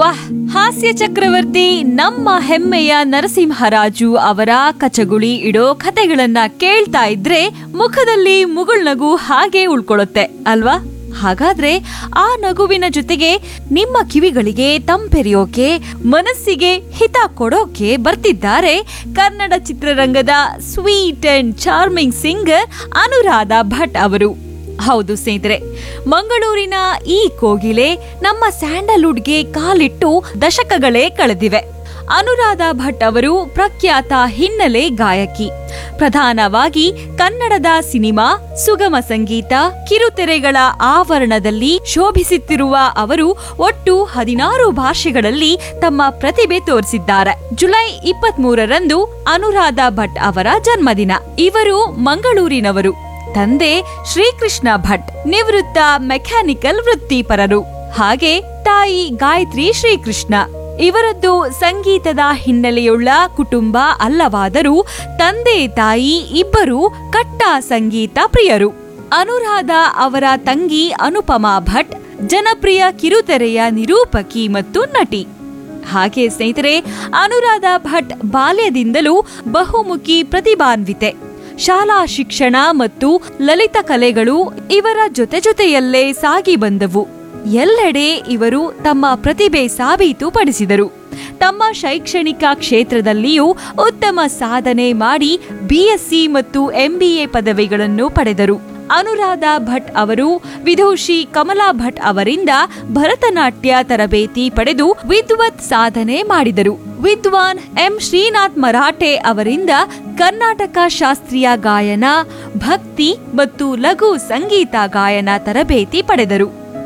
ವಾಹ್ ಹಾಸ್ಯ ಚಕ್ರವರ್ತಿ ನಮ್ಮ ಹೆಮ್ಮೆಯ ನರಸಿಂಹರಾಜು ಅವರ ಕಚಗುಳಿ ಇಡೋ ಕತೆಗಳನ್ನ ಕೇಳ್ತಾ ಇದ್ರೆ ಮುಖದಲ್ಲಿ ಮುಗುಳ್ನಗು ಹಾಗೆ ಉಳ್ಕೊಳ್ಳುತ್ತೆ ಅಲ್ವಾ ಹಾಗಾದ್ರೆ ಆ ನಗುವಿನ ಜೊತೆಗೆ ನಿಮ್ಮ ಕಿವಿಗಳಿಗೆ ತಂಪೆರೆಯೋಕೆ ಮನಸ್ಸಿಗೆ ಹಿತ ಕೊಡೋಕೆ ಬರ್ತಿದ್ದಾರೆ ಕನ್ನಡ ಚಿತ್ರರಂಗದ sweet and charming singer Anuradha Bhat ಅವರು ಹೌದು ಸ್ನೇಹಿತರೆ ಮಂಗಳೂರಿನ ಈ ಕೋಗಿಲೆ ನಮ್ಮ ಸ್ಯಾಂಡಲ್ವುಡ್ಗೆ ಕಾಲಿಟ್ಟು ದಶಕಗಳೇ ಕಳೆದಿವೆ ಅನುರಾಧ ಭಟ್ ಅವರು ಪ್ರಖ್ಯಾತ ಹಿನ್ನೆಲೆ ಗಾಯಕಿ ಪ್ರಧಾನವಾಗಿ ಕನ್ನಡದ ಸಿನಿಮಾ ಸುಗಮ ಸಂಗೀತ ಕಿರುತೆರೆಗಳ ಆವರಣದಲ್ಲಿ ಶೋಭಿಸುತ್ತಿರುವ ಅವರು ಒಟ್ಟು ಹದಿನಾರು ಭಾಷೆಗಳಲ್ಲಿ ತಮ್ಮ ಪ್ರತಿಭೆ ತೋರಿಸಿದ್ದಾರೆ ಜುಲೈ ಇಪ್ಪತ್ತ್ ಮೂರರಂದು ಅನುರಾಧ ಭಟ್ ಅವರ ಜನ್ಮದಿನ ಇವರು ಮಂಗಳೂರಿನವರು ತಂದೆ ಶ್ರೀಕೃಷ್ಣ ಭಟ್ ನಿವೃತ್ತ ಮೆಕ್ಯಾನಿಕಲ್ ವೃತ್ತಿಪರರು ಹಾಗೆ ತಾಯಿ ಗಾಯತ್ರಿ ಶ್ರೀಕೃಷ್ಣ ಇವರದ್ದು ಸಂಗೀತದ ಹಿನ್ನೆಲೆಯುಳ್ಳ ಕುಟುಂಬ ಅಲ್ಲವಾದರೂ ತಂದೆ ತಾಯಿ ಇಬ್ಬರು ಕಟ್ಟ ಸಂಗೀತ ಪ್ರಿಯರು ಅನುರಾಧ ಅವರ ತಂಗಿ ಅನುಪಮಾ ಭಟ್ ಜನಪ್ರಿಯ ಕಿರುತೆರೆಯ ನಿರೂಪಕಿ ಮತ್ತು ನಟಿ ಹಾಗೆ ಸ್ನೇಹಿತರೆ ಅನುರಾಧ ಭಟ್ ಬಾಲ್ಯದಿಂದಲೂ ಬಹುಮುಖಿ ಪ್ರತಿಭಾನ್ವಿತೆ ಶಾಲಾ ಶಿಕ್ಷಣ ಮತ್ತು ಲಲಿತ ಕಲೆಗಳು ಇವರ ಜೊತೆ ಜೊತೆಯಲ್ಲೇ ಸಾಗಿ ಬಂದವು ಎಲ್ಲೆಡೆ ಇವರು ತಮ್ಮ ಪ್ರತಿಭೆ ಸಾಬೀತುಪಡಿಸಿದರು ತಮ್ಮ ಶೈಕ್ಷಣಿಕ ಕ್ಷೇತ್ರದಲ್ಲಿಯೂ ಉತ್ತಮ ಸಾಧನೆ ಮಾಡಿ ಬಿಎಸ್ಸಿ ಮತ್ತು ಎಂಬಿಎ ಪದವಿಗಳನ್ನು ಪಡೆದರು ಅನುರಾಧ ಭಟ್ ಅವರು ವಿದೂಷಿ ಕಮಲಾ ಭಟ್ ಅವರಿಂದ ಭರತನಾಟ್ಯ ತರಬೇತಿ ಪಡೆದು ವಿದ್ವತ್ ಸಾಧನೆ ಮಾಡಿದರು ವಿದ್ವಾನ್ ಎಂ ಶ್ರೀನಾಥ್ ಮರಾಠೆ ಅವರಿಂದ ಕರ್ನಾಟಕ ಶಾಸ್ತ್ರೀಯ ಗಾಯನ ಭಕ್ತಿ ಮತ್ತು ಲಘು ಸಂಗೀತ ಗಾಯನ ತರಬೇತಿ ಪಡೆದರು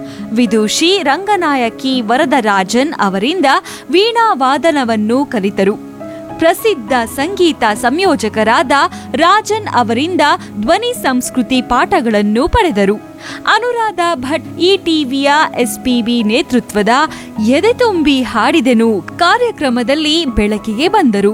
ವಿದೂಷಿ ರಂಗನಾಯಕಿ ವರದರಾಜನ್ ಅವರಿಂದ ವೀಣಾ ವಾದನವನ್ನು ಕಲಿತರು ಪ್ರಸಿದ್ಧ ಸಂಗೀತ ಸಂಯೋಜಕರಾದ ರಾಜನ್ ಅವರಿಂದ ಧ್ವನಿ ಸಂಸ್ಕೃತಿ ಪಾಠಗಳನ್ನು ಪಡೆದರು ಅನುರಾಧ ಭಟ್ ಈ ಟಿವಿಯ ಎಸ್ಪಿಬಿ ನೇತೃತ್ವದ ಎದೆತುಂಬಿ ಹಾಡಿದೆನು ಕಾರ್ಯಕ್ರಮದಲ್ಲಿ ಬೆಳಕಿಗೆ ಬಂದರು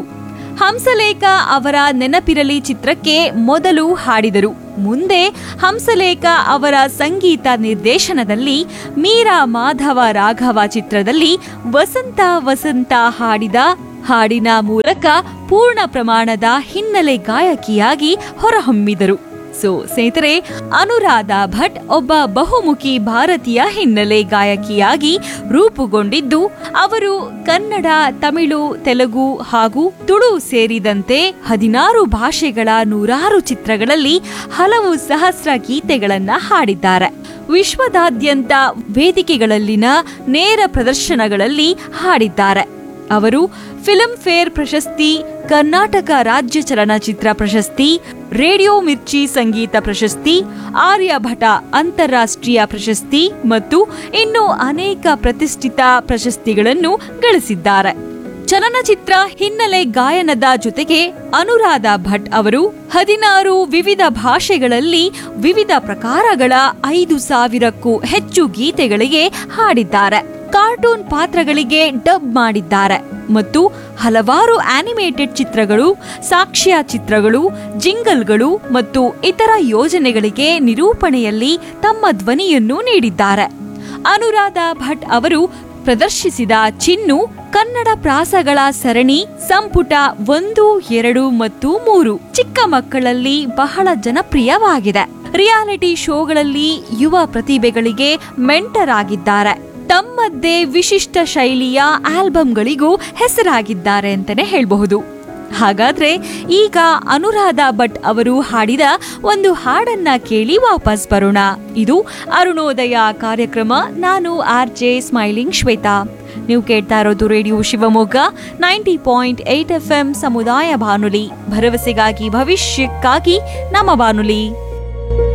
ಹಂಸಲೇಖ ಅವರ ನೆನಪಿರಲಿ ಚಿತ್ರಕ್ಕೆ ಮೊದಲು ಹಾಡಿದರು ಮುಂದೆ ಹಂಸಲೇಖ ಅವರ ಸಂಗೀತ ನಿರ್ದೇಶನದಲ್ಲಿ ಮೀರಾ ಮಾಧವ ರಾಘವ ಚಿತ್ರದಲ್ಲಿ ವಸಂತ ವಸಂತ ಹಾಡಿದ ಹಾಡಿನ ಮೂಲಕ ಪೂರ್ಣ ಪ್ರಮಾಣದ ಹಿನ್ನೆಲೆ ಗಾಯಕಿಯಾಗಿ ಹೊರಹೊಮ್ಮಿದರು ಸೊ ಸ್ನೇಹಿತರೆ ಅನುರಾಧ ಭಟ್ ಒಬ್ಬ ಬಹುಮುಖಿ ಭಾರತೀಯ ಹಿನ್ನೆಲೆ ಗಾಯಕಿಯಾಗಿ ರೂಪುಗೊಂಡಿದ್ದು ಅವರು ಕನ್ನಡ ತಮಿಳು ತೆಲುಗು ಹಾಗೂ ತುಳು ಸೇರಿದಂತೆ ಹದಿನಾರು ಭಾಷೆಗಳ ನೂರಾರು ಚಿತ್ರಗಳಲ್ಲಿ ಹಲವು ಸಹಸ್ರ ಗೀತೆಗಳನ್ನ ಹಾಡಿದ್ದಾರೆ ವಿಶ್ವದಾದ್ಯಂತ ವೇದಿಕೆಗಳಲ್ಲಿನ ನೇರ ಪ್ರದರ್ಶನಗಳಲ್ಲಿ ಹಾಡಿದ್ದಾರೆ ಅವರು ಫಿಲ್ಮ್ ಫೇರ್ ಪ್ರಶಸ್ತಿ ಕರ್ನಾಟಕ ರಾಜ್ಯ ಚಲನಚಿತ್ರ ಪ್ರಶಸ್ತಿ ರೇಡಿಯೋ ಮಿರ್ಚಿ ಸಂಗೀತ ಪ್ರಶಸ್ತಿ ಆರ್ಯಭಟ ಅಂತಾರಾಷ್ಟ್ರೀಯ ಪ್ರಶಸ್ತಿ ಮತ್ತು ಇನ್ನೂ ಅನೇಕ ಪ್ರತಿಷ್ಠಿತ ಪ್ರಶಸ್ತಿಗಳನ್ನು ಗಳಿಸಿದ್ದಾರೆ ಚಲನಚಿತ್ರ ಹಿನ್ನೆಲೆ ಗಾಯನದ ಜೊತೆಗೆ ಅನುರಾಧ ಭಟ್ ಅವರು ಹದಿನಾರು ವಿವಿಧ ಭಾಷೆಗಳಲ್ಲಿ ವಿವಿಧ ಪ್ರಕಾರಗಳ ಐದು ಸಾವಿರಕ್ಕೂ ಹೆಚ್ಚು ಗೀತೆಗಳಿಗೆ ಹಾಡಿದ್ದಾರೆ ಕಾರ್ಟೂನ್ ಪಾತ್ರಗಳಿಗೆ ಡಬ್ ಮಾಡಿದ್ದಾರೆ ಮತ್ತು ಹಲವಾರು ಆನಿಮೇಟೆಡ್ ಚಿತ್ರಗಳು ಸಾಕ್ಷ್ಯ ಚಿತ್ರಗಳು ಜಿಂಗಲ್ಗಳು ಮತ್ತು ಇತರ ಯೋಜನೆಗಳಿಗೆ ನಿರೂಪಣೆಯಲ್ಲಿ ತಮ್ಮ ಧ್ವನಿಯನ್ನು ನೀಡಿದ್ದಾರೆ ಅನುರಾಧ ಭಟ್ ಅವರು ಪ್ರದರ್ಶಿಸಿದ ಚಿನ್ನು ಕನ್ನಡ ಪ್ರಾಸಗಳ ಸರಣಿ ಸಂಪುಟ ಒಂದು ಎರಡು ಮತ್ತು ಮೂರು ಚಿಕ್ಕ ಮಕ್ಕಳಲ್ಲಿ ಬಹಳ ಜನಪ್ರಿಯವಾಗಿದೆ ರಿಯಾಲಿಟಿ ಶೋಗಳಲ್ಲಿ ಯುವ ಪ್ರತಿಭೆಗಳಿಗೆ ಮೆಂಟರ್ ಆಗಿದ್ದಾರೆ ತಮ್ಮದ್ದೇ ವಿಶಿಷ್ಟ ಶೈಲಿಯ ಆಲ್ಬಂಗಳಿಗೂ ಹೆಸರಾಗಿದ್ದಾರೆ ಅಂತಾನೆ ಹೇಳಬಹುದು ಹಾಗಾದ್ರೆ ಈಗ ಅನುರಾಧ ಭಟ್ ಅವರು ಹಾಡಿದ ಒಂದು ಹಾಡನ್ನ ಕೇಳಿ ವಾಪಸ್ ಬರೋಣ ಇದು ಅರುಣೋದಯ ಕಾರ್ಯಕ್ರಮ ನಾನು ಆರ್ ಜೆ ಸ್ಮೈಲಿಂಗ್ ಶ್ವೇತಾ ನೀವು ಕೇಳ್ತಾ ಇರೋದು radio Shivamogga ninety point eight F M ಸಮುದಾಯ ಬಾನುಲಿ ಭರವಸೆಗಾಗಿ ಭವಿಷ್ಯಕ್ಕಾಗಿ ನಮ್ಮ ಬಾನುಲಿ